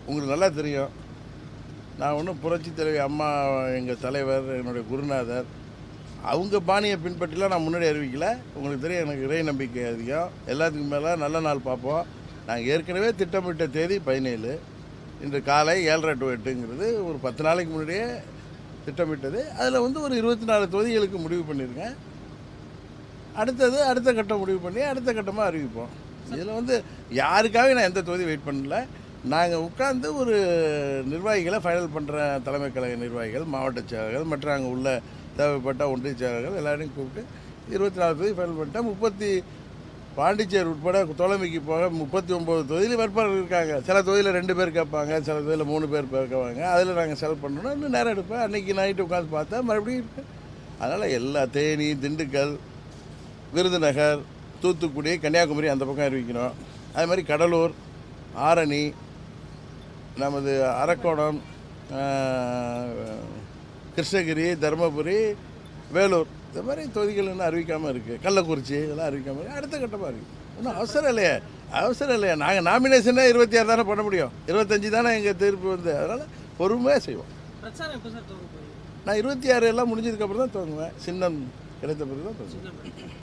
உங்களுக்கு நல்லா தெரியும் நான் ஒன்றும் புரட்சி தலைவி அம்மா எங்கள் தலைவர் என்னுடைய குருநாதர் அவங்க பாணியை பின்பற்றிலாம் நான் முன்னாடி அறிவிக்கல உங்களுக்கு தெரியும் எனக்கு இறை நம்பிக்கை அதிகம் எல்லாத்துக்கும் மேலே நல்ல நாள் பார்ப்போம் நாங்கள் ஏற்கனவே திட்டமிட்ட தேதி பதினேழு இன்று காலை ஏழரை டு எட்டுங்கிறது ஒரு பத்து நாளைக்கு முன்னாடியே திட்டமிட்டது அதில் வந்து ஒரு இருபத்தி நாலு தொகுதிகளுக்கு முடிவு பண்ணியிருக்கேன் அடுத்தது அடுத்த கட்டம் முடிவு பண்ணி அடுத்த கட்டமாக அறிவிப்போம் இதில் வந்து யாருக்காக நான் எந்த தொகுதி வெயிட் பண்ணல நாங்கள் உட்கார்ந்து ஒரு நிர்வாகிகளை ஃபைனல் பண்ணுற தலைமை கழக நிர்வாகிகள் மாவட்ட செயலர்கள் மற்ற அங்கே உள்ள தேவைப்பட்ட ஒன்றிய செயலர்கள் எல்லாரையும் கூப்பிட்டு இருபத்தி நாலு தொகுதி ஃபைனல் பண்ணிட்டேன் முப்பத்தி பாண்டிச்சேரி உட்பட தோழமைக்கு போக முப்பத்தி ஒம்பது தொகுதியில் வேட்பாளர்கள் இருக்காங்க சில தொகுதியில் ரெண்டு பேர் கேட்பாங்க சில தொகுதியில் மூணு பேர் கேட்பாங்க அதில் நாங்கள் செலக்ட் பண்ணோன்னா இன்னும் நேரம் எடுப்பேன் அன்றைக்கி நைட்டு உட்காந்து பார்த்தா மறுபடியும் இருக்கு அதனால் எல்லா தேனி திண்டுக்கல் விருதுநகர் தூத்துக்குடி கன்னியாகுமரி அந்த பக்கம் அறிவிக்கணும் அது மாதிரி கடலூர் ஆரணி நமது அரக்கோணம் ஆஹ், கிருஷ்ணகிரி தருமபுரி வேலூர் இந்த மாதிரி தொகுதிகள் இன்னும் அறிவிக்காமல் இருக்குது கள்ளக்குறிச்சி இதெல்லாம் அறிவிக்காமல் இருக்கு அடுத்த கட்டமாக இருக்குது ஒன்றும் அவசரம் இல்லையே அவசரம் இல்லையா நாங்கள் நாமினேஷனே இருபத்தி ஆறு தானே பண்ண முடியும் இருபத்தஞ்சி தானே எங்கள் தீர்ப்பு வந்து அதனால் பொறுமையாக செய்வோம் பிரச்சாரம் எப்போ சார் துவங்க போறீங்க நான் இருபத்தி ஆறு எல்லாம் முடிஞ்சதுக்கப்புறம் தான் துவங்குவேன் சின்னம் கிடைத்த பிறகு தான் துவங்குவேன் சின்ன